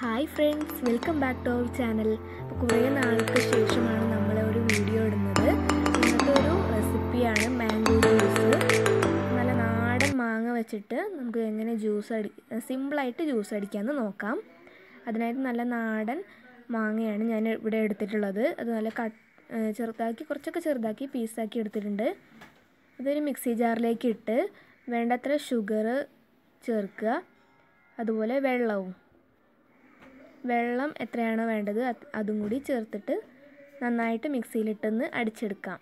hi friends welcome back to our channel അപ്പോൾ കുറേ നാൾക്ക് ശേഷമാണ് നമ്മൾ ഒരു വീഡിയോ ഇടുന്നത് ഇന്നത്തെ ഒരു റെസിപ്പിയാണ് മാംഗോ ജ്യൂസ് നല്ല നാടൻ മാങ്ങ വെച്ചിട്ട് നമുക്ക് എങ്ങനെ ജ്യൂസ് അടി സിമ്പിളായിട്ട് ജ്യൂസ് അടിക്കാമെന്ന് നോക്കാം അതിനായിട്ട് നല്ല നാടൻ മാങ്ങയാണ് ഞാൻ ഇവിടെ എടുത്തിട്ടുള്ളത് അത് നല്ല കട്ട് ചെറുതാക്കി കുറച്ചൊക്കെ ചെറുതാക്കി പീസാക്കി എടുത്തിട്ടുണ്ട് അതൊരു മിക്സി ജാറിലേക്ക് ഇട്ട് വേണ്ടത്ര ഷുഗർ ചേർക്കുക അതുപോലെ വെള്ളവും വെള്ളം എത്രയാണോ വേണ്ടത് അത് അതും കൂടി ചേർത്തിട്ട് നന്നായിട്ട് മിക്സിയിലിട്ടൊന്ന് അടിച്ചെടുക്കാം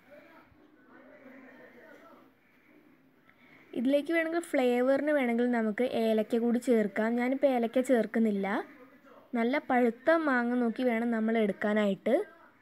ഇതിലേക്ക് വേണമെങ്കിൽ ഫ്ലേവറിന് വേണമെങ്കിൽ നമുക്ക് ഏലക്ക കൂടി ചേർക്കാം ഞാനിപ്പോൾ ഏലക്ക ചേർക്കുന്നില്ല നല്ല പഴുത്ത മാങ്ങ നോക്കി വേണം നമ്മൾ എടുക്കാനായിട്ട്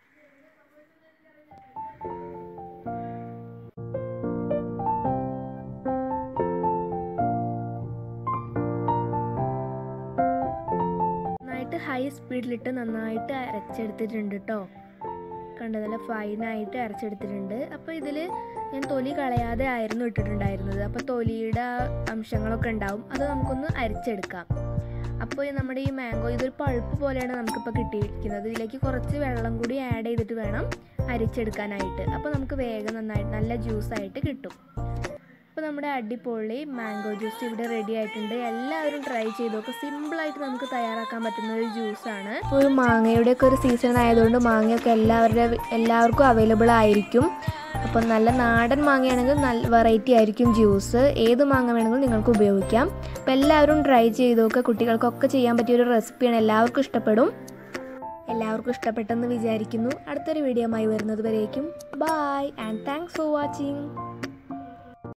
നന്നായിട്ട് ഹൈ സ്പീഡിലിട്ട് നന്നായിട്ട് അരച്ചെടുത്തിട്ടുണ്ട് കേട്ടോ കണ്ടോ നല്ല ഫൈനായിട്ട് അരച്ചെടുത്തിട്ടുണ്ട് അപ്പോൾ ഇതിൽ ഞാൻ തൊലി കളയാതെ ആയിരുന്നു ഇട്ടിട്ടുണ്ടായിരുന്നത് അപ്പോൾ തൊലിയുടെ അംശങ്ങളൊക്കെ ഉണ്ടാവും അത് നമുക്കൊന്ന് അരിച്ചെടുക്കാം അപ്പോൾ നമ്മുടെ ഈ മാംഗോ ഇതൊരു പഴുപ്പ് പോലെയാണ് നമുക്കിപ്പോൾ കിട്ടിയിരിക്കുന്നത് ഇതിലേക്ക് കുറച്ച് വെള്ളം കൂടി ആഡ് ചെയ്തിട്ട് വേണം അരിച്ചെടുക്കാനായിട്ട് അപ്പോൾ നമുക്ക് വേഗം നന്നായിട്ട് നല്ല ജ്യൂസായിട്ട് കിട്ടും അപ്പോൾ നമ്മുടെ അടിപൊളി മാംഗോ ജ്യൂസ് ഇവിടെ റെഡി ആയിട്ടുണ്ട് എല്ലാവരും ട്രൈ ചെയ്ത് നോക്കുക സിമ്പിളായിട്ട് നമുക്ക് തയ്യാറാക്കാൻ പറ്റുന്ന ഒരു ജ്യൂസാണ് ഒരു മാങ്ങയുടെ ഒക്കെ ഒരു സീസൺ ആയതുകൊണ്ട് മാങ്ങയൊക്കെ എല്ലാവരുടെ എല്ലാവർക്കും അവൈലബിൾ ആയിരിക്കും അപ്പം നല്ല നാടൻ മാങ്ങയാണെങ്കിൽ നല്ല വെറൈറ്റി ആയിരിക്കും ജ്യൂസ് ഏത് മാങ്ങ വേണമെങ്കിലും നിങ്ങൾക്ക് ഉപയോഗിക്കാം അപ്പോൾ എല്ലാവരും ട്രൈ ചെയ്ത് നോക്കുക കുട്ടികൾക്കൊക്കെ ചെയ്യാൻ പറ്റിയ ഒരു റെസിപ്പിയാണ് എല്ലാവർക്കും ഇഷ്ടപ്പെടും എല്ലാവർക്കും ഇഷ്ടപ്പെട്ടെന്ന് വിചാരിക്കുന്നു അടുത്തൊരു വീഡിയോ ആയി വരുന്നത് വരേക്കും bye and thanks for watching